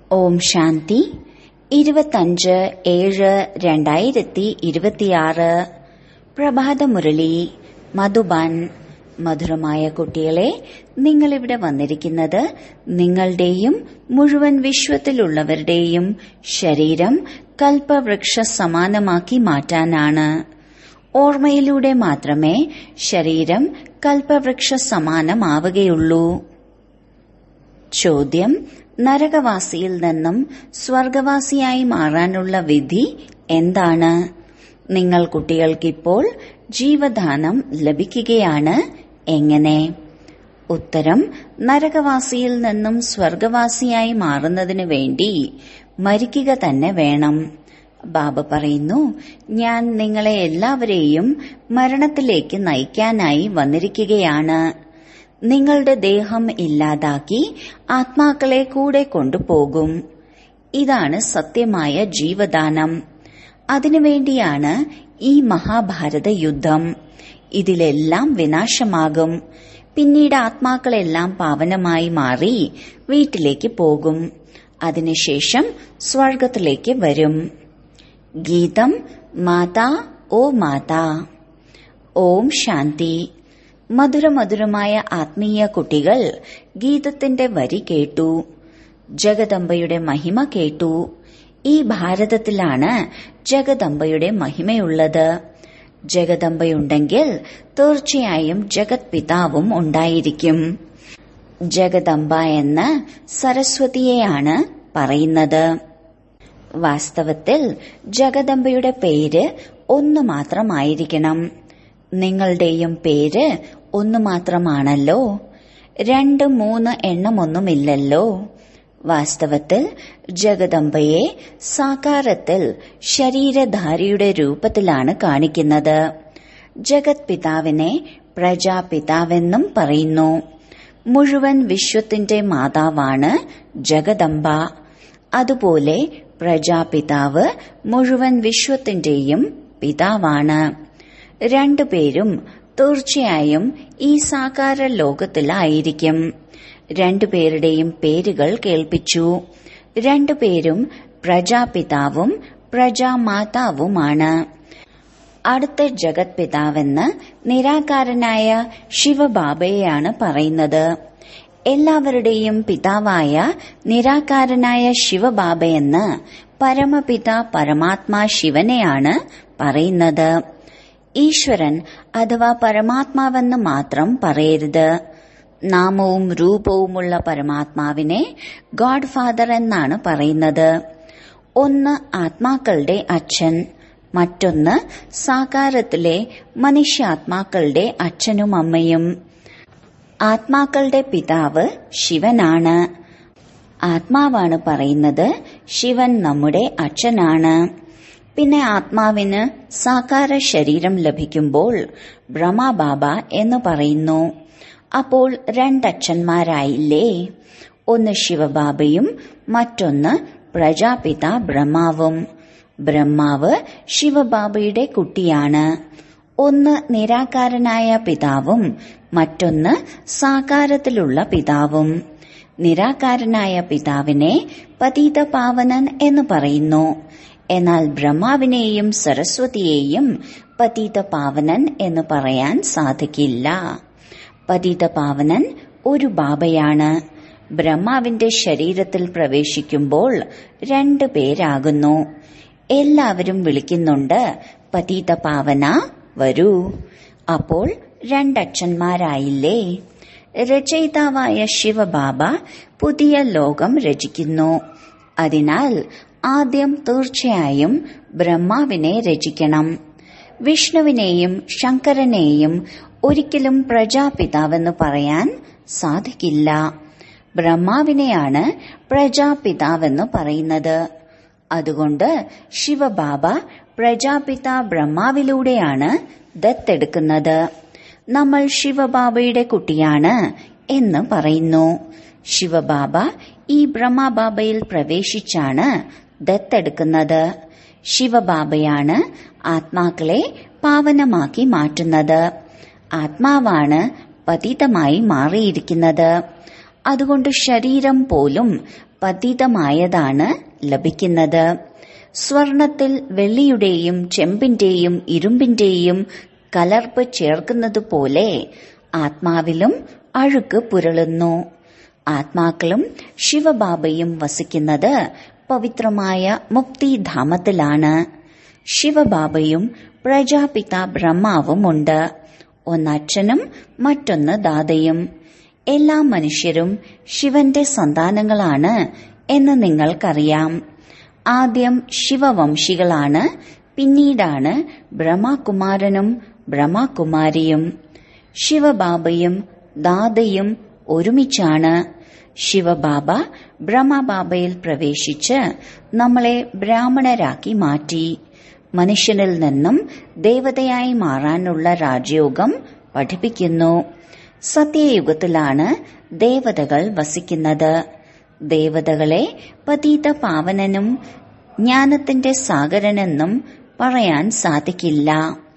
ഓം ശാന്തി ഇരുപത്തഞ്ച് ഏഴ് രണ്ടായിരത്തി ഇരുപത്തിയാറ് പ്രഭാതമുരളി മധുബൻ മധുരമായ കുട്ടികളെ നിങ്ങളിവിടെ വന്നിരിക്കുന്നത് നിങ്ങളുടെയും മുഴുവൻ വിശ്വത്തിലുള്ളവരുടെയും ശരീരം കൽപ്പവൃക്ഷ സമാനമാക്കി മാറ്റാനാണ് ഓർമ്മയിലൂടെ മാത്രമേ ശരീരം കൽപ്പവൃക്ഷ സമാനമാവുകയുള്ളൂ ചോദ്യം നരകവാസിയിൽ നിന്നും സ്വർഗവാസിയായി മാറാനുള്ള വിധി എന്താണ് നിങ്ങൾ കുട്ടികൾക്കിപ്പോൾ ജീവദാനം ലഭിക്കുകയാണ് എങ്ങനെ ഉത്തരം നരകവാസിയിൽ നിന്നും സ്വർഗവാസിയായി മാറുന്നതിനു വേണ്ടി മരിക്കുക തന്നെ വേണം ബാബ പറയുന്നു ഞാൻ നിങ്ങളെ എല്ലാവരെയും മരണത്തിലേക്ക് നയിക്കാനായി വന്നിരിക്കുകയാണ് നിങ്ങളുടെ ദേഹം ഇല്ലാതാക്കി ആത്മാക്കളെ കൂടെ കൊണ്ടുപോകും ഇതാണ് സത്യമായ ജീവദാനം അതിനുവേണ്ടിയാണ് ഈ മഹാഭാരത യുദ്ധം ഇതിലെല്ലാം വിനാശമാകും പിന്നീട് ആത്മാക്കളെല്ലാം പാവനമായി മാറി വീട്ടിലേക്ക് പോകും അതിനുശേഷം സ്വർഗത്തിലേക്ക് വരും ഗീതം മാതാ ഓ മാതാ ഓം ശാന്തി മധുരമധുരമായ ആത്മീയ കുട്ടികൾ ഗീതത്തിന്റെ വരി കേട്ടു ജഗദംബയുടെ മഹിമ കേട്ടു ഈ ഭാരതത്തിലാണ് ജഗദംബയുടെ മഹിമയുള്ളത് ജഗദംബയുണ്ടെങ്കിൽ തീർച്ചയായും ജഗത് പിതാവും ഉണ്ടായിരിക്കും ജഗദംബ എന്ന് സരസ്വതിയെയാണ് പറയുന്നത് വാസ്തവത്തിൽ ജഗദംബയുടെ പേര് ഒന്ന് മാത്രമായിരിക്കണം നിങ്ങളുടെയും പേര് ഒന്ന് മാത്രമാണല്ലോ രണ്ട് മൂന്ന് എണ്ണമൊന്നുമില്ലല്ലോ വാസ്തവത്തിൽ ജഗദംബയെ സാകാരത്തിൽ ശരീരധാരിയുടെ രൂപത്തിലാണ് കാണിക്കുന്നത് ജഗത് പിതാവിനെ പ്രജാപിതാവെന്നും പറയുന്നു മുഴുവൻ വിശ്വത്തിന്റെ മാതാവാണ് ജഗദംബ അതുപോലെ പ്രജാപിതാവ് മുഴുവൻ വിശ്വത്തിന്റെയും പിതാവാണ് രണ്ടുപേരും തീർച്ചയായും ഈ സാകാര ലോകത്തിലായിരിക്കും രണ്ടുപേരുടെയും പേരുകൾ കേൾപ്പിച്ചു രണ്ടുപേരും പ്രജാപിതാവും പ്രജാമാതാവുമാണ് അടുത്ത ജഗത് പിതാവെന്ന് നിരാകാരനായ ശിവബാബയെയാണ് പറയുന്നത് എല്ലാവരുടെയും പിതാവായ നിരാകാരനായ ശിവബാബയെന്ന് പരമപിത പരമാത്മാ ശിവനെയാണ് പറയുന്നത് ഈശ്വരൻ അഥവാ പരമാത്മാവെന്ന് മാത്രം പറയരുത് നാമവും രൂപവുമുള്ള പരമാത്മാവിനെ ഗോഡ് ഫാദർ എന്നാണ് പറയുന്നത് ഒന്ന് ആത്മാക്കളുടെ അച്ഛൻ മറ്റൊന്ന് സാകാരത്തിലെ മനുഷ്യാത്മാക്കളുടെ അച്ഛനും അമ്മയും ആത്മാക്കളുടെ പിതാവ് ശിവനാണ് ആത്മാവാണ് പറയുന്നത് ശിവൻ നമ്മുടെ അച്ഛനാണ് പിന്നെ ആത്മാവിന് സാകാര ശരീരം ലഭിക്കുമ്പോൾ ബ്രഹ്മബാബ എന്ന് പറയുന്നു അപ്പോൾ രണ്ടച്ഛന്മാരായില്ലേ ഒന്ന് ശിവബാബയും മറ്റൊന്ന് പ്രജാപിത ബ്രഹ്മാവും ബ്രഹ്മാവ് ശിവബാബയുടെ കുട്ടിയാണ് ഒന്ന് നിരാകാരനായ പിതാവും മറ്റൊന്ന് സാകാരത്തിലുള്ള പിതാവും നിരാകാരനായ പിതാവിനെ പതീത പാവനൻ എന്ന് പറയുന്നു എന്നാൽ ബ്രഹ്മാവിനെയും സരസ്വതിയെയും പതീത പാവനൻ എന്ന് പറയാൻ സാധിക്കില്ല പതീത പാവനൻ ഒരു ബാബയാണ് ബ്രഹ്മാവിന്റെ ശരീരത്തിൽ പ്രവേശിക്കുമ്പോൾ രണ്ടു പേരാകുന്നു എല്ലാവരും വിളിക്കുന്നുണ്ട് പതീത പാവന വരൂ അപ്പോൾ രണ്ടച്ഛന്മാരായില്ലേ രചയിതാവായ ശിവബാബ പുതിയ ലോകം രചിക്കുന്നു അതിനാൽ ആദ്യം തീർച്ചയായും ബ്രഹ്മാവിനെ രചിക്കണം വിഷ്ണുവിനെയും ശങ്കരനെയും ഒരിക്കലും പ്രജാപിതാവെന്ന് പറയാൻ സാധിക്കില്ല ബ്രഹ്മാവിനെയാണ് പ്രജാപിതാവെന്ന് പറയുന്നത് അതുകൊണ്ട് ശിവബാബ പ്രജാപിത ബ്രഹ്മാവിലൂടെയാണ് ദത്തെടുക്കുന്നത് നമ്മൾ ശിവബാബയുടെ കുട്ടിയാണ് എന്ന് പറയുന്നു ശിവബാബ ഈ ബ്രഹ്മബാബയിൽ പ്രവേശിച്ചാണ് ദത്തെടുക്കുന്നത് ശിവബാബയാണ് ആത്മാക്കളെ പാവനമാക്കി മാറ്റുന്നത് ആത്മാവാണ് പതിതമായി മാറിയിരിക്കുന്നത് അതുകൊണ്ട് ശരീരം പോലും പതിതമായതാണ് ലഭിക്കുന്നത് സ്വർണത്തിൽ വെള്ളിയുടെയും ചെമ്പിന്റെയും ഇരുമ്പിന്റെയും കലർപ്പ് ചേർക്കുന്നതുപോലെ ആത്മാവിലും അഴുക്ക് പുരളുന്നു ആത്മാക്കളും ശിവബാബയും വസിക്കുന്നത് പവിത്രമായ മുക്തിധാമത്തിലാണ് ശിവബാബയും പ്രജാപിത ബ്രഹ്മാവുമുണ്ട് ഒന്നച്ഛനും മറ്റൊന്ന് ദാതയും എല്ലാ മനുഷ്യരും ശിവന്റെ സന്താനങ്ങളാണ് എന്ന് നിങ്ങൾക്കറിയാം ആദ്യം ശിവവംശികളാണ് പിന്നീടാണ് ബ്രഹ്മകുമാരനും ബ്രഹ്മകുമാരിയും ശിവബാബയും ദാതയും ഒരുമിച്ചാണ് ശിവബാബ ബ്രഹ്മബാബയിൽ പ്രവേശിച്ച് നമ്മളെ ബ്രാഹ്മണരാക്കി മാറ്റി മനുഷ്യനിൽ നിന്നും ദേവതയായി മാറാനുള്ള രാജയോഗം പഠിപ്പിക്കുന്നു സത്യയുഗത്തിലാണ് ദേവതകൾ വസിക്കുന്നത് ദേവതകളെ പതീത പാവനനും ജ്ഞാനത്തിന്റെ സാഗരനെന്നും പറയാൻ സാധിക്കില്ല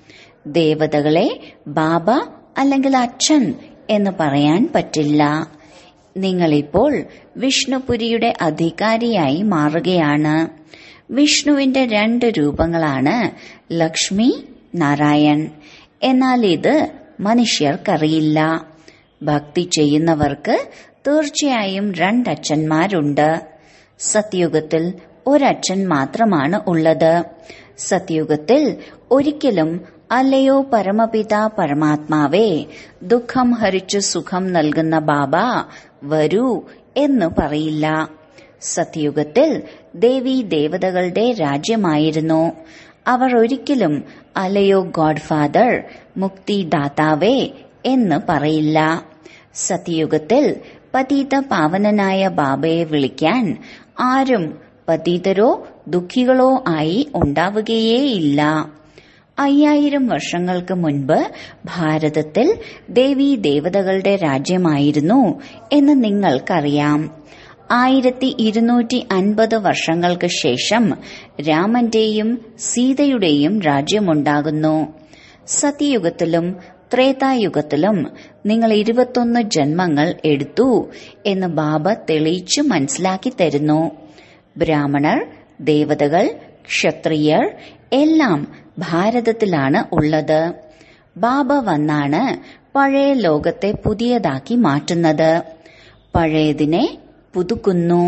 ദേവതകളെ ബാബ അല്ലെങ്കിൽ അച്ഛൻ എന്ന് പറയാൻ പറ്റില്ല നിങ്ങളിപ്പോൾ വിഷ്ണുപുരിയുടെ അധികാരിയായി മാറുകയാണ് വിഷ്ണുവിന്റെ രണ്ട് രൂപങ്ങളാണ് ലക്ഷ്മി നാരായൺ എന്നാൽ ഇത് മനുഷ്യർക്കറിയില്ല ഭക്തി ചെയ്യുന്നവർക്ക് തീർച്ചയായും രണ്ടച്ഛന്മാരുണ്ട് സത്യുഗത്തിൽ ഒരച്ഛൻ മാത്രമാണ് ഉള്ളത് സത്യുഗത്തിൽ ഒരിക്കലും അല്ലയോ പരമപിത പരമാത്മാവേ ദുഃഖം ഹരിച്ചു സുഖം നൽകുന്ന ബാബ വരൂ എന്ന് പറയില്ല സത്യുഗത്തിൽ ദേവി ദേവതകളുടെ രാജ്യമായിരുന്നു അവർ ഒരിക്കലും അലയോ ഗോഡ്ഫാദർ മുക്തിദാതാവേ എന്ന് പറയില്ല സത്യയുഗത്തിൽ പതീത പാവനനായ ബാബയെ വിളിക്കാൻ ആരും പതീതരോ ദുഃഖികളോ ആയി ഉണ്ടാവുകയേയില്ല അയ്യായിരം വർഷങ്ങൾക്ക് മുൻപ് ഭാരതത്തിൽ ദേവീ ദേവതകളുടെ രാജ്യമായിരുന്നു എന്ന് നിങ്ങൾക്കറിയാം ആയിരത്തി ഇരുന്നൂറ്റി അൻപത് വർഷങ്ങൾക്ക് ശേഷം രാമന്റെയും സീതയുടെയും രാജ്യമുണ്ടാകുന്നു സത്യയുഗത്തിലും ത്രേതായുഗത്തിലും നിങ്ങൾ ഇരുപത്തൊന്ന് ജന്മങ്ങൾ എടുത്തു എന്ന് ബാബ തെളിയിച്ചു മനസ്സിലാക്കി തരുന്നു ബ്രാഹ്മണർ ദേവതകൾ ക്ഷത്രിയർ എല്ലാം ഭാരതത്തിലാണ് ഉള്ളത് ബാബ വന്നാണ് പഴയ ലോകത്തെ പുതിയതാക്കി മാറ്റുന്നത് പഴയതിനെ പുതുക്കുന്നു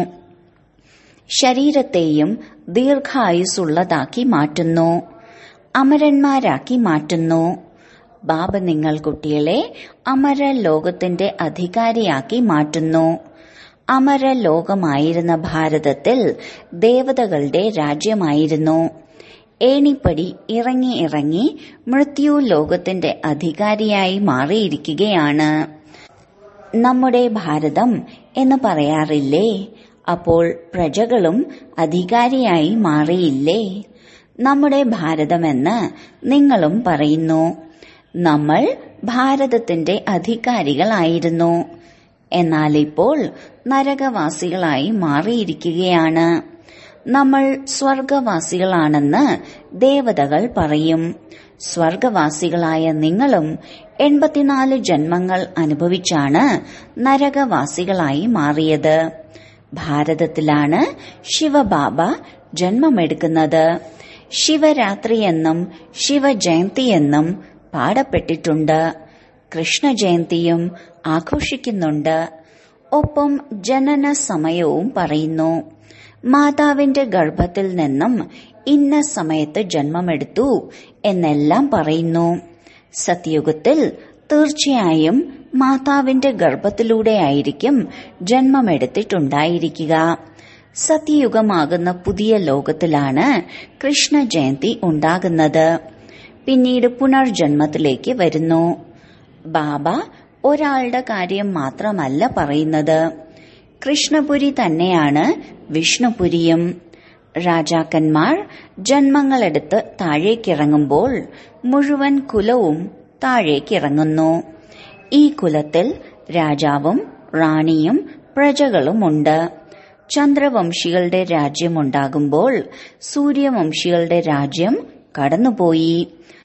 ശരീരത്തെയും ദീർഘായുസുള്ളതാക്കി മാറ്റുന്നു അമരന്മാരാക്കി മാറ്റുന്നു ബാബ നിങ്ങൾ കുട്ടികളെ അമര ലോകത്തിന്റെ അധികാരിയാക്കി മാറ്റുന്നു അമര ലോകമായിരുന്ന ഭാരതത്തിൽ ദേവതകളുടെ രാജ്യമായിരുന്നു ഏണിപ്പടി ഇറങ്ങി ഇറങ്ങി മൃത്യു ലോകത്തിന്റെ അധികാരിയായി മാറിയിരിക്കുകയാണ് നമ്മുടെ ഭാരതം എന്ന് പറയാറില്ലേ അപ്പോൾ പ്രജകളും അധികാരിയായി മാറിയില്ലേ നമ്മുടെ ഭാരതമെന്ന് നിങ്ങളും പറയുന്നു നമ്മൾ ഭാരതത്തിന്റെ അധികാരികളായിരുന്നു എന്നാൽ ഇപ്പോൾ നരകവാസികളായി മാറിയിരിക്കുകയാണ് നമ്മൾ സ്വർഗവാസികളാണെന്ന് ദേവതകൾ പറയും സ്വർഗവാസികളായ നിങ്ങളും എൺപത്തിനാല് ജന്മങ്ങൾ അനുഭവിച്ചാണ് നരകവാസികളായി മാറിയത് ഭാരതത്തിലാണ് ശിവബാബ ജന്മമെടുക്കുന്നത് ശിവരാത്രിയെന്നും ശിവജയന്തിയെന്നും പാടപ്പെട്ടിട്ടുണ്ട് കൃഷ്ണജയന്തിയും ആഘോഷിക്കുന്നുണ്ട് ഒപ്പം ജനന സമയവും പറയുന്നു മാതാവിന്റെ ഗർഭത്തിൽ നിന്നും ഇന്ന സമയത്ത് ജന്മമെടുത്തു എന്നെല്ലാം പറയുന്നു സത്യയുഗത്തിൽ തീർച്ചയായും മാതാവിന്റെ ഗർഭത്തിലൂടെയായിരിക്കും ജന്മമെടുത്തിട്ടുണ്ടായിരിക്കുക സത്യയുഗമാകുന്ന പുതിയ ലോകത്തിലാണ് കൃഷ്ണ ജയന്തി ഉണ്ടാകുന്നത് പിന്നീട് പുനർജന്മത്തിലേക്ക് വരുന്നു ബാബ ഒരാളുടെ കാര്യം മാത്രമല്ല പറയുന്നത് കൃഷ്ണപുരി തന്നെയാണ് വിഷ്ണുപുരിയും രാജാക്കന്മാർ ജന്മങ്ങളെടുത്ത് താഴേക്കിറങ്ങുമ്പോൾ മുഴുവൻ കുലവും താഴേക്കിറങ്ങുന്നു ഈ കുലത്തിൽ രാജാവും റാണിയും പ്രജകളുമുണ്ട് ചന്ദ്രവംശികളുടെ രാജ്യമുണ്ടാകുമ്പോൾ സൂര്യവംശികളുടെ രാജ്യം കടന്നുപോയി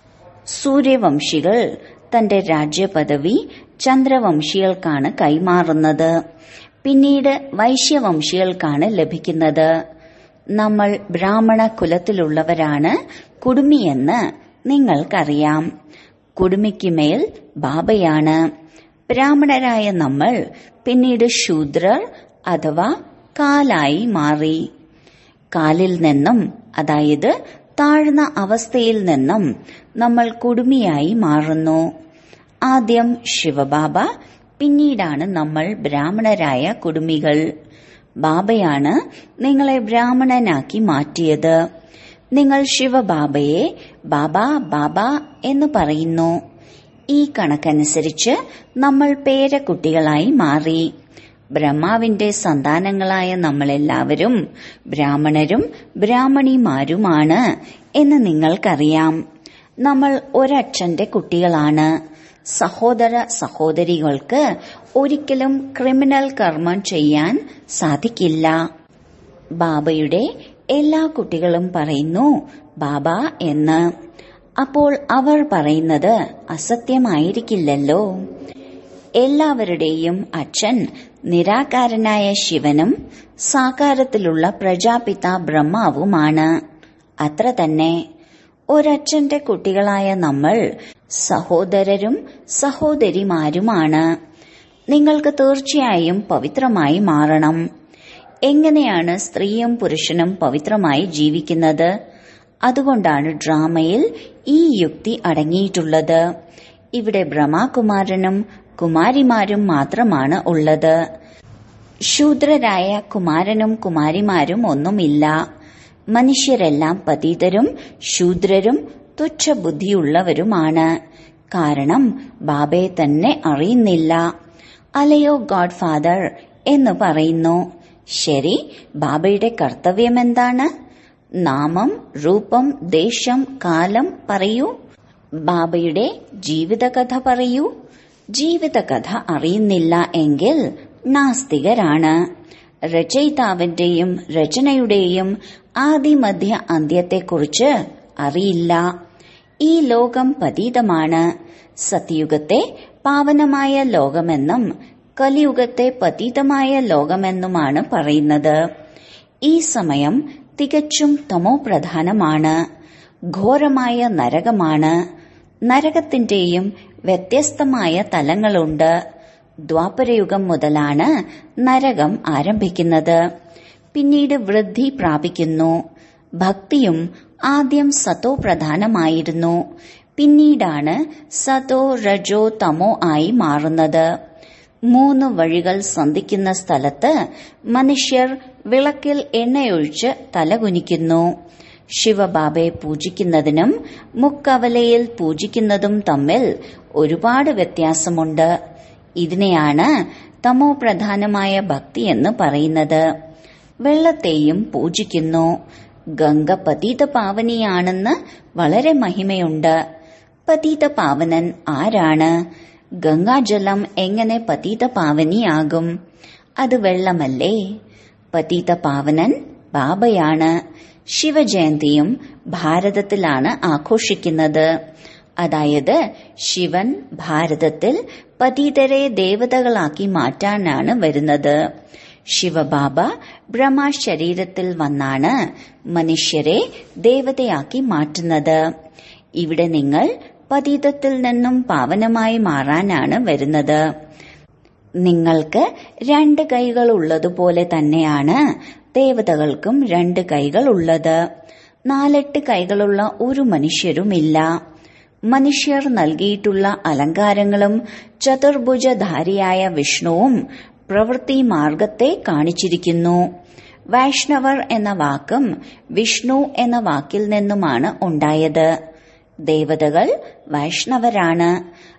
സൂര്യവംശികൾ തന്റെ രാജ്യപദവി ചന്ദ്രവംശികൾക്കാണ് കൈമാറുന്നത് പിന്നീട് വൈശ്യവംശികൾക്കാണ് ലഭിക്കുന്നത് നമ്മൾ ബ്രാഹ്മണ കുലത്തിലുള്ളവരാണ് കുടുമിയെന്ന് നിങ്ങൾക്കറിയാം കുടുമിക്ക് മേൽ ബാബയാണ് ബ്രാഹ്മണരായ നമ്മൾ പിന്നീട് ശൂദ്രർ അഥവാ കാലായി മാറി കാലിൽ നിന്നും അതായത് താഴ്ന്ന അവസ്ഥയിൽ നിന്നും നമ്മൾ കുടുമിയായി മാറുന്നു ആദ്യം ശിവബാബ പിന്നീടാണ് നമ്മൾ ബ്രാഹ്മണരായ കുടുമികൾ ബാബയാണ് നിങ്ങളെ ബ്രാഹ്മണനാക്കി മാറ്റിയത് നിങ്ങൾ ശിവബാബയെ ബാബ ബാബ എന്ന് പറയുന്നു ഈ കണക്കനുസരിച്ച് നമ്മൾ പേരക്കുട്ടികളായി മാറി ബ്രഹ്മാവിന്റെ സന്താനങ്ങളായ നമ്മളെല്ലാവരും ബ്രാഹ്മണരും ബ്രാഹ്മണിമാരുമാണ് എന്ന് നിങ്ങൾക്കറിയാം നമ്മൾ ഒരച്ഛന്റെ കുട്ടികളാണ് സഹോദര സഹോദരികൾക്ക് ഒരിക്കലും ക്രിമിനൽ കർമ്മം ചെയ്യാൻ സാധിക്കില്ല ബാബയുടെ എല്ലാ കുട്ടികളും പറയുന്നു ബാബ എന്ന് അപ്പോൾ അവർ പറയുന്നത് അസത്യമായിരിക്കില്ലല്ലോ എല്ലാവരുടെയും അച്ഛൻ നിരാകാരനായ ശിവനും സാകാരത്തിലുള്ള പ്രജാപിത ബ്രഹ്മാവുമാണ് അത്ര തന്നെ ഒരച്ഛന്റെ കുട്ടികളായ നമ്മൾ സഹോദരരും സഹോദരിമാരുമാണ് നിങ്ങൾക്ക് തീർച്ചയായും പവിത്രമായി മാറണം എങ്ങനെയാണ് സ്ത്രീയും പുരുഷനും പവിത്രമായി ജീവിക്കുന്നത് അതുകൊണ്ടാണ് ഡ്രാമയിൽ ഈ യുക്തി അടങ്ങിയിട്ടുള്ളത് ഇവിടെ ബ്രഹ്മകുമാരനും കുമാരിമാരും മാത്രമാണ് ഉള്ളത് ശൂദ്രരായ കുമാരനും കുമാരിമാരും ഒന്നുമില്ല മനുഷ്യരെല്ലാം പതീതരും ശൂദ്രരും തുച്ഛബുദ്ധിയുള്ളവരുമാണ് കാരണം ബാബയെ തന്നെ അറിയുന്നില്ല അലയോ ഗോഡ് ഫാദർ എന്ന് പറയുന്നു ശരി ബാബയുടെ കർത്തവ്യം എന്താണ് നാമം രൂപം ദേശം കാലം പറയൂ ബാബയുടെ ജീവിതകഥ പറയൂ ജീവിതകഥ അറിയുന്നില്ല എങ്കിൽ നാസ്തികരാണ് രചയിതാവിന്റെയും രചനയുടെയും ആദിമധ്യ അന്ത്യത്തെക്കുറിച്ച് അറിയില്ല ഈ ലോകം പതീതമാണ് സത്യുഗത്തെ പാവനമായ ലോകമെന്നും കലിയുഗത്തെ പതീതമായ ലോകമെന്നുമാണ് പറയുന്നത് ഈ സമയം തികച്ചും തമോപ്രധാനമാണ് ഘോരമായ നരകമാണ് നരകത്തിന്റെയും വ്യത്യസ്തമായ തലങ്ങളുണ്ട് ദ്വാപരയുഗം മുതലാണ് നരകം ആരംഭിക്കുന്നത് പിന്നീട് വൃദ്ധി പ്രാപിക്കുന്നു ഭക്തിയും ആദ്യം സതോ പ്രധാനമായിരുന്നു പിന്നീടാണ് സതോ രജോ തമോ ആയി മാറുന്നത് മൂന്ന് വഴികൾ സന്ധിക്കുന്ന സ്ഥലത്ത് മനുഷ്യർ വിളക്കിൽ എണ്ണയൊഴിച്ച് തലകുനിക്കുന്നു ശിവബാബയെ പൂജിക്കുന്നതിനും മുക്കവലയിൽ പൂജിക്കുന്നതും തമ്മിൽ ഒരുപാട് വ്യത്യാസമുണ്ട് ഇതിനെയാണ് തമോ പ്രധാനമായ ഭക്തി എന്ന് പറയുന്നത് വെള്ളത്തെയും പൂജിക്കുന്നു ഗംഗ പതീത പാവനിയാണെന്ന് വളരെ മഹിമയുണ്ട് പതീത പാവനൻ ആരാണ് ഗംഗാജലം എങ്ങനെ പതീത പാവനിയാകും അത് വെള്ളമല്ലേ പതീത പാവനൻ ബാബയാണ് ശിവജയന്തിയും ഭാരതത്തിലാണ് ആഘോഷിക്കുന്നത് അതായത് ശിവൻ ഭാരതത്തിൽ പതീതരെ ദേവതകളാക്കി മാറ്റാനാണ് വരുന്നത് ശിവബാബ ബ്രഹ്മ ശരീരത്തിൽ വന്നാണ് മനുഷ്യരെ ദേവതയാക്കി മാറ്റുന്നത് ഇവിടെ നിങ്ങൾ പതീതത്തിൽ നിന്നും പാവനമായി മാറാനാണ് വരുന്നത് നിങ്ങൾക്ക് രണ്ട് കൈകൾ ഉള്ളതുപോലെ തന്നെയാണ് ദേവതകൾക്കും രണ്ട് കൈകൾ ഉള്ളത് നാലെട്ട് കൈകളുള്ള ഒരു മനുഷ്യരുമില്ല മനുഷ്യർ നൽകിയിട്ടുള്ള അലങ്കാരങ്ങളും ചതുർഭുജധാരിയായ വിഷ്ണുവും പ്രവൃത്തി മാർഗത്തെ കാണിച്ചിരിക്കുന്നു വൈഷ്ണവർ എന്ന വാക്കും വിഷ്ണു എന്ന വാക്കിൽ നിന്നുമാണ് ഉണ്ടായത് ദേവതകൾ വൈഷ്ണവരാണ്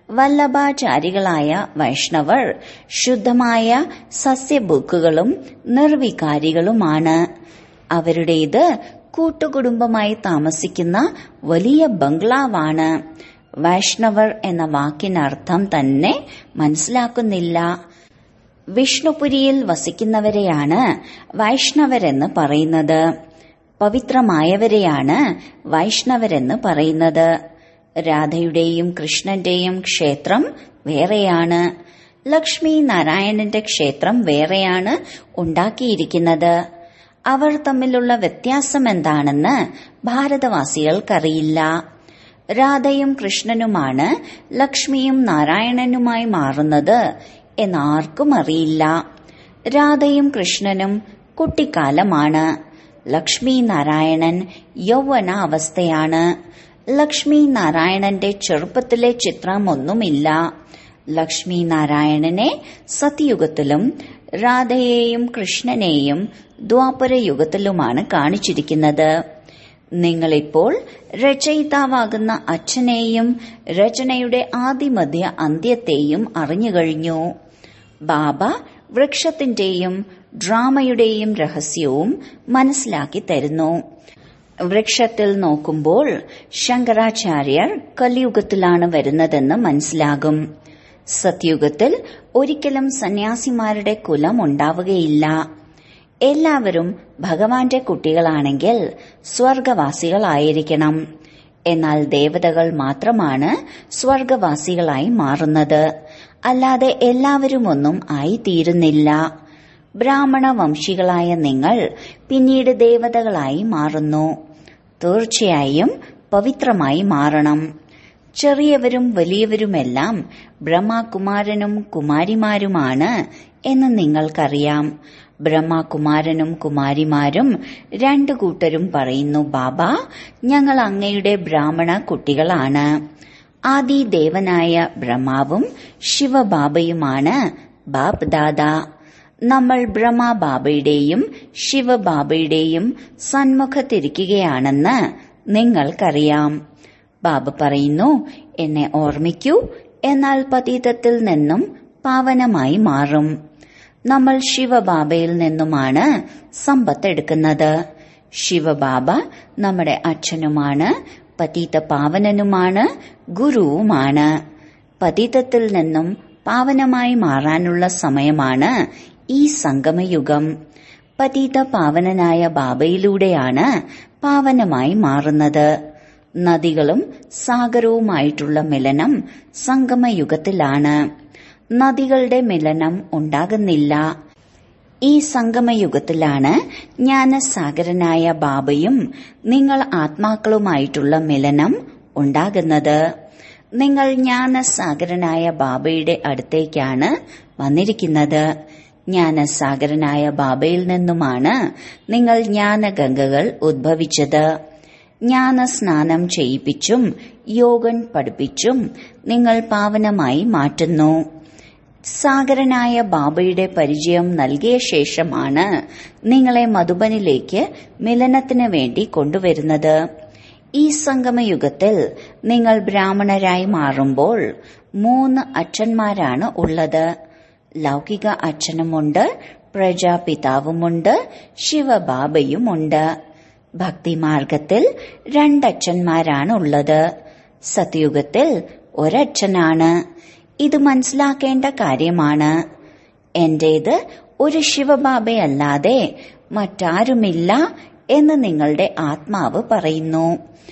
വല്ലഭാചാരികളായ വൈഷ്ണവർ ശുദ്ധമായ സസ്യബുക്കുകളും നിർവികാരികളുമാണ് അവരുടേത് കൂട്ടുകുടുംബമായി താമസിക്കുന്ന വലിയ ബംഗ്ലാവാണ് വൈഷ്ണവർ എന്ന വാക്കിനർത്ഥം തന്നെ മനസ്സിലാക്കുന്നില്ല വിഷ്ണുപുരിയിൽ വസിക്കുന്നവരെയാണ് വൈഷ്ണവരെന്ന് പറയുന്നത് പവിത്രമായവരെയാണ് വൈഷ്ണവരെന്ന് പറയുന്നത് രാധയുടെയും കൃഷ്ണന്റെയും ക്ഷേത്രം വേറെയാണ് ലക്ഷ്മി നാരായണന്റെ ക്ഷേത്രം വേറെയാണ് ഉണ്ടാക്കിയിരിക്കുന്നത് അവർ തമ്മിലുള്ള വ്യത്യാസം എന്താണെന്ന് ഭാരതവാസികൾക്കറിയില്ല രാധയും കൃഷ്ണനുമാണ് ലക്ഷ്മിയും നാരായണനുമായി മാറുന്നത് എന്നാർക്കും അറിയില്ല രാധയും കൃഷ്ണനും കുട്ടിക്കാലമാണ് ലക്ഷ്മി നാരായണൻ യൗവന അവസ്ഥയാണ് ലക്ഷ്മി നാരായണന്റെ ചെറുപ്പത്തിലെ ചിത്രമൊന്നുമില്ല ലക്ഷ്മി നാരായണനെ സത്യയുഗത്തിലും രാധയെയും കൃഷ്ണനെയും ദ്വാപര യുഗത്തിലുമാണ് കാണിച്ചിരിക്കുന്നത് നിങ്ങളിപ്പോൾ രചയിതാവാകുന്ന അച്ഛനെയും രചനയുടെ ആദിമധ്യ അന്ത്യത്തെയും അറിഞ്ഞുകഴിഞ്ഞു ബാബ വൃക്ഷത്തിന്റെയും ഡ്രാമയുടെയും രഹസ്യവും മനസ്സിലാക്കി തരുന്നു വൃക്ഷത്തിൽ നോക്കുമ്പോൾ ശങ്കരാചാര്യർ കലിയുഗത്തിലാണ് വരുന്നതെന്ന് മനസ്സിലാകും സത്യുഗത്തിൽ ഒരിക്കലും സന്യാസിമാരുടെ കുലം ഉണ്ടാവുകയില്ല എല്ലാവരും ഭഗവാന്റെ കുട്ടികളാണെങ്കിൽ സ്വർഗവാസികളായിരിക്കണം എന്നാൽ ദേവതകൾ മാത്രമാണ് സ്വർഗവാസികളായി മാറുന്നത് അല്ലാതെ എല്ലാവരും ഒന്നും ആയിത്തീരുന്നില്ല ബ്രാഹ്മണ വംശികളായ നിങ്ങൾ പിന്നീട് ദേവതകളായി മാറുന്നു തീർച്ചയായും പവിത്രമായി മാറണം ചെറിയവരും വലിയവരുമെല്ലാം ബ്രഹ്മകുമാരനും കുമാരിമാരുമാണ് എന്ന് നിങ്ങൾക്കറിയാം ബ്രഹ്മകുമാരനും കുമാരിമാരും രണ്ടു കൂട്ടരും പറയുന്നു ബാബ ഞങ്ങൾ അങ്ങയുടെ ബ്രാഹ്മണ കുട്ടികളാണ് ആദി ദേവനായ ബ്രഹ്മാവും ശിവബാബയുമാണ് ബാബ് ദാദ നമ്മൾ ബ്രഹ്മബാബയുടെയും ശിവബാബയുടെയും സന്മുഖത്തിരിക്കുകയാണെന്ന് നിങ്ങൾക്കറിയാം ബാബ പറയുന്നു എന്നെ ഓർമ്മിക്കൂ എന്നാൽ പതീതത്തിൽ നിന്നും പാവനമായി മാറും നമ്മൾ ശിവബാബയിൽ നിന്നുമാണ് സമ്പത്ത് എടുക്കുന്നത് ശിവബാബ നമ്മുടെ അച്ഛനുമാണ് പതീത പാവനനുമാണ് ഗുരുവുമാണ് പതീതത്തിൽ നിന്നും പാവനമായി മാറാനുള്ള സമയമാണ് ഈ സംഗമയുഗം പതീത പാവനനായ ബാബയിലൂടെയാണ് പാവനമായി മാറുന്നത് നദികളും സാഗരവുമായിട്ടുള്ള മിലനം സംഗമയുഗത്തിലാണ് നദികളുടെ മിലനം ഉണ്ടാകുന്നില്ല ഈ സംഗമയുഗത്തിലാണ് ജ്ഞാനസാഗരനായ ബാബയും നിങ്ങൾ ആത്മാക്കളുമായിട്ടുള്ള മിലനം ഉണ്ടാകുന്നത് നിങ്ങൾ ജ്ഞാനസാഗരനായ ബാബയുടെ അടുത്തേക്കാണ് വന്നിരിക്കുന്നത് ജ്ഞാനസാഗരനായ ബാബയിൽ നിന്നുമാണ് നിങ്ങൾ ജ്ഞാനഗംഗകൾ ഉദ്ഭവിച്ചത് ജ്ഞാനസ്നാനം ചെയ്യിപ്പിച്ചും യോഗൻ പഠിപ്പിച്ചും നിങ്ങൾ പാവനമായി മാറ്റുന്നു സാഗരനായ ബാബയുടെ പരിചയം നൽകിയ ശേഷമാണ് നിങ്ങളെ മധുബനിലേക്ക് മിലനത്തിന് വേണ്ടി കൊണ്ടുവരുന്നത് ഈ സംഗമയുഗത്തിൽ നിങ്ങൾ ബ്രാഹ്മണരായി മാറുമ്പോൾ മൂന്ന് അച്ഛന്മാരാണ് ഉള്ളത് ലൗകിക അച്ഛനുമുണ്ട് പ്രജാപിതാവുമുണ്ട് ശിവബാബയുമുണ്ട് ഭക്തിമാർഗത്തിൽ രണ്ടച്ഛന്മാരാണ് ഉള്ളത് സത്യുഗത്തിൽ ഒരച്ഛനാണ് ഇത് മനസ്സിലാക്കേണ്ട കാര്യമാണ് എന്റേത് ഒരു ശിവബാബയല്ലാതെ മറ്റാരുമില്ല എന്ന് നിങ്ങളുടെ ആത്മാവ് പറയുന്നു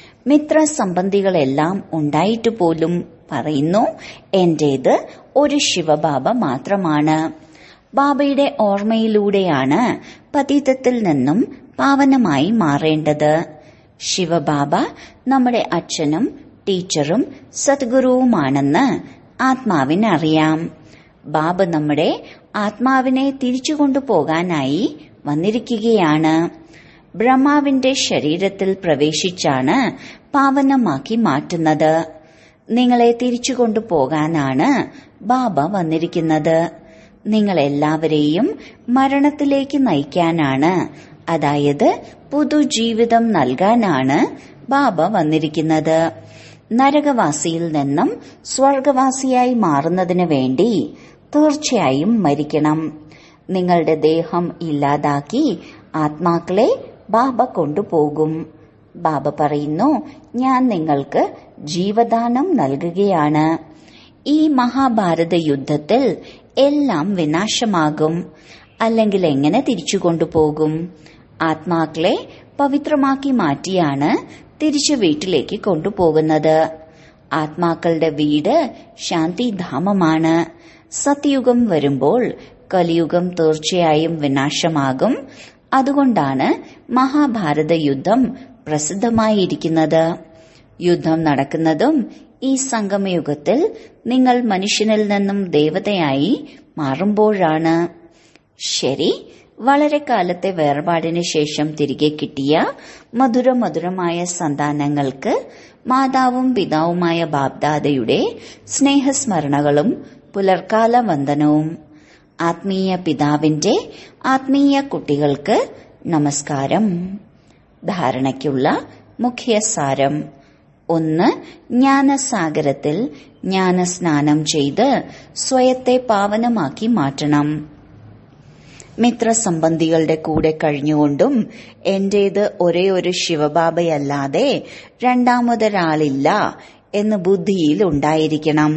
മിത്രസംബന്ധികളെല്ലാം ഉണ്ടായിട്ട് പോലും പറയുന്നു എന്റേത് ഒരു ശിവബാബ മാത്രമാണ് ബാബയുടെ ഓർമ്മയിലൂടെയാണ് പതീതത്തിൽ നിന്നും പാവനമായി മാറേണ്ടത് ശിവബാബ നമ്മുടെ അച്ഛനും ടീച്ചറും സദ്ഗുരുവുമാണെന്ന് ആത്മാവിനറിയാം ബാബ നമ്മുടെ ആത്മാവിനെ തിരിച്ചു കൊണ്ടുപോകാനായി വന്നിരിക്കുകയാണ് ബ്രഹ്മാവിന്റെ ശരീരത്തിൽ പ്രവേശിച്ചാണ് പാവനമാക്കി മാറ്റുന്നത് നിങ്ങളെ തിരിച്ചു കൊണ്ടുപോകാനാണ് ബാബ വന്നിരിക്കുന്നത് നിങ്ങൾ എല്ലാവരെയും മരണത്തിലേക്ക് നയിക്കാനാണ് അതായത് പുതുജീവിതം നൽകാനാണ് ബാബ വന്നിരിക്കുന്നത് നരകവാസിയിൽ നിന്നും സ്വർഗവാസിയായി മാറുന്നതിന് വേണ്ടി തീർച്ചയായും മരിക്കണം നിങ്ങളുടെ ദേഹം ഇല്ലാതാക്കി ആത്മാക്കളെ ബാബ കൊണ്ടുപോകും ബാബ പറയുന്നു ഞാൻ നിങ്ങൾക്ക് ജീവദാനം നൽകുകയാണ് ഈ മഹാഭാരത യുദ്ധത്തിൽ എല്ലാം വിനാശമാകും അല്ലെങ്കിൽ എങ്ങനെ തിരിച്ചു കൊണ്ടുപോകും ആത്മാക്കളെ പവിത്രമാക്കി മാറ്റിയാണ് തിരിച്ചു വീട്ടിലേക്ക് കൊണ്ടുപോകുന്നത് ആത്മാക്കളുടെ വീട് ശാന്തിധാമമാണ് സത്യുഗം വരുമ്പോൾ കലിയുഗം തീർച്ചയായും വിനാശമാകും അതുകൊണ്ടാണ് മഹാഭാരത യുദ്ധം പ്രസിദ്ധമായിരിക്കുന്നത് യുദ്ധം നടക്കുന്നതും ഈ സംഗമയുഗത്തിൽ നിങ്ങൾ മനുഷ്യനിൽ നിന്നും ദേവതയായി മാറുമ്പോഴാണ് ശരി വളരെ കാലത്തെ വേർപാടിന് ശേഷം തിരികെ കിട്ടിയ മധുര മധുരമായ സന്താനങ്ങൾക്ക് മാതാവും പിതാവുമായ ബാബ്ദാദയുടെ സ്നേഹസ്മരണകളും പുലർക്കാല വന്ദനവും ആത്മീയ പിതാവിന്റെ ആത്മീയ കുട്ടികൾക്ക് നമസ്കാരം ധാരണയ്ക്കുള്ള മുഖ്യസാരം ഒന്ന് ജ്ഞാനസാഗരത്തിൽ ജ്ഞാനസ്നാനം ചെയ്ത് സ്വയത്തെ പാവനമാക്കി മാറ്റണം മിത്രസംബന്ധികളുടെ കൂടെ കഴിഞ്ഞുകൊണ്ടും എന്റേത് ഒരേ ഒരു ശിവബാബയല്ലാതെ രണ്ടാമതൊരാളില്ല എന്ന് ബുദ്ധിയിൽ ഉണ്ടായിരിക്കണം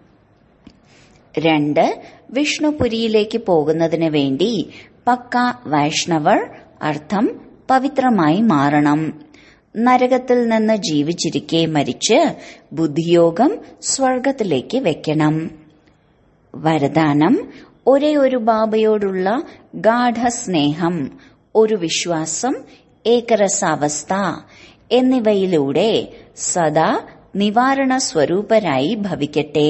രണ്ട് വിഷ്ണുപുരിയിലേക്ക് പോകുന്നതിന് വേണ്ടി പക്ക വൈഷ്ണവർ അർത്ഥം പവിത്രമായി മാറണം നരകത്തിൽ നിന്ന് ജീവിച്ചിരിക്കെ മരിച്ച് ബുദ്ധിയോഗം സ്വർഗത്തിലേക്ക് വെക്കണം വരദാനം ഒരേ ഒരു ബാബയോടുള്ള ഗാഠസ്നേഹം ഒരു വിശ്വാസം ഏകരസാവസ്ഥ എന്നിവയിലൂടെ സദാ നിവാരണ സ്വരൂപരായി ഭവിക്കട്ടെ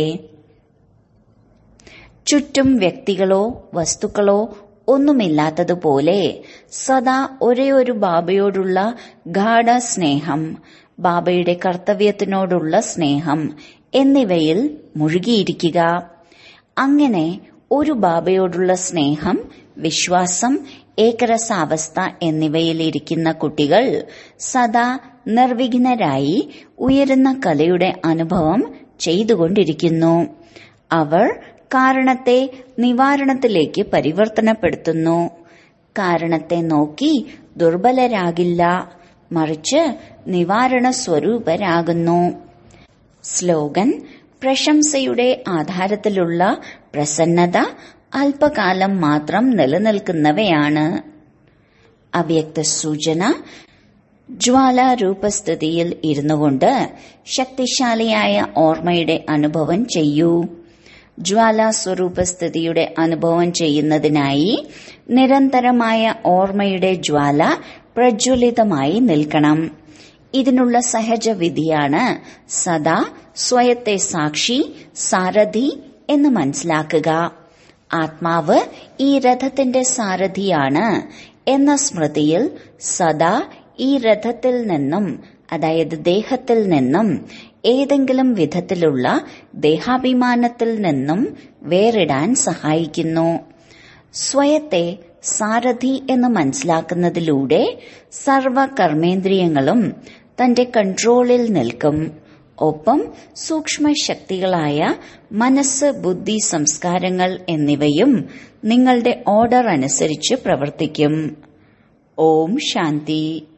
ചുറ്റും വ്യക്തികളോ വസ്തുക്കളോ ഒന്നുമില്ലാത്തതുപോലെ സദാ ഒരേ ഒരു ബാബയോടുള്ള ഗാഠ സ്നേഹം ബാബയുടെ കർത്തവ്യത്തിനോടുള്ള സ്നേഹം എന്നിവയിൽ മുഴുകിയിരിക്കുക അങ്ങനെ ഒരു ബാബയോടുള്ള സ്നേഹം വിശ്വാസം ഏകരസാവസ്ഥ എന്നിവയിൽ ഇരിക്കുന്ന കുട്ടികൾ സദാ നിർവിഘ്നരായി ഉയരുന്ന കലയുടെ അനുഭവം ചെയ്തുകൊണ്ടിരിക്കുന്നു അവർ കാരണത്തെ നിവാരണത്തിലേക്ക് പരിവർത്തനപ്പെടുത്തുന്നു കാരണത്തെ നോക്കി ദുർബലരാകില്ല മറിച്ച് നിവാരണ സ്വരൂപരാകുന്നു സ്ലോഗൻ പ്രശംസയുടെ ആധാരത്തിലുള്ള പ്രസന്നത അല്പകാലം മാത്രം നിലനിൽക്കുന്നവയാണ് അവ്യക്ത സൂചന ജ്വാല രൂപസ്ഥിതിയിൽ ഇരുന്നുകൊണ്ട് ശക്തിശാലിയായ ഓർമ്മയുടെ അനുഭവം ചെയ്യൂ ജ്വാല സ്വരൂപസ്ഥിതിയുടെ അനുഭവം ചെയ്യുന്നതിനായി നിരന്തരമായ ഓർമ്മയുടെ ജ്വാല പ്രജ്വലിതമായി നിൽക്കണം ഇതിനുള്ള സഹജവിധിയാണ് സദാ സ്വയത്തെ സാക്ഷി സാരഥി എന്ന് മനസ്സിലാക്കുക ആത്മാവ് ഈ രഥത്തിന്റെ സാരഥിയാണ് എന്ന സ്മൃതിയിൽ സദാ ഈ രഥത്തിൽ നിന്നും അതായത് ദേഹത്തിൽ നിന്നും ഏതെങ്കിലും വിധത്തിലുള്ള ദേഹാഭിമാനത്തിൽ നിന്നും വേറിടാൻ സഹായിക്കുന്നു സ്വയത്തെ സാരഥി എന്ന് മനസ്സിലാക്കുന്നതിലൂടെ സർവ കർമ്മേന്ദ്രിയങ്ങളും തന്റെ കൺട്രോളിൽ നിൽക്കും ഒപ്പം സൂക്ഷ്മ ശക്തികളായ മനസ്സ് ബുദ്ധി സംസ്കാരങ്ങൾ എന്നിവയും നിങ്ങളുടെ ഓർഡർ അനുസരിച്ച് പ്രവർത്തിക്കും ഓം ശാന്തി